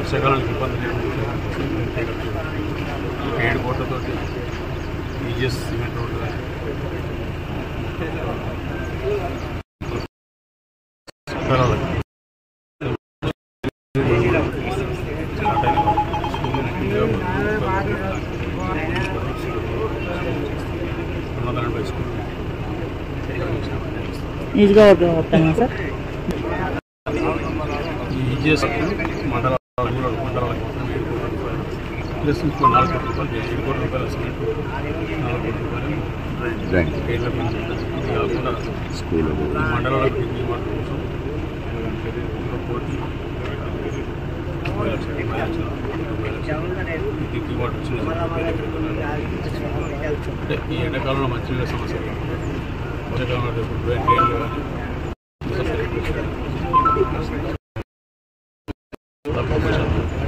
వర్షాకాలానికి ఇబ్బంది లేకుండా ఏడు కోట్లతో ఈజిఎస్ సిమెంట్ రోడ్డు కానీ రెండు వందల ఎనభై స్కూల్ నియోజకవర్గం మొత్తంగా సార్ ఈ ఈజీఎస్ మండల రూరల్ మండలాలకు మాత్రం ఏడు కోట్ల రూపాయలు ప్లస్ ఇంకో నాలుగు కోట్ల రూపాయలు ఏడు కోట్ల రూపాయల సిమెంట్ నాలుగు కోట్ల రూపాయలు ఏళ్ళ పెంచి ఇది కాకుండా స్కూల్ ఈ మండలాలకు డ్రింకింగ్ వాటర్ కోసం ఒక కోటి ముప్పై లక్షలు ముప్పై లక్షలు ముప్పై లక్షలు ఈ డ్రింకింగ్ వాటర్ చిన్న చిన్న ముప్పై లక్షలు అంటే ఈ ఎండాకాలంలో మంచినీళ్ళ సమస్య కాకుండా వర్షాకాలంలో రేపు డ్రైన్ డ్రైన్లు కానీ తక్కువ శాతం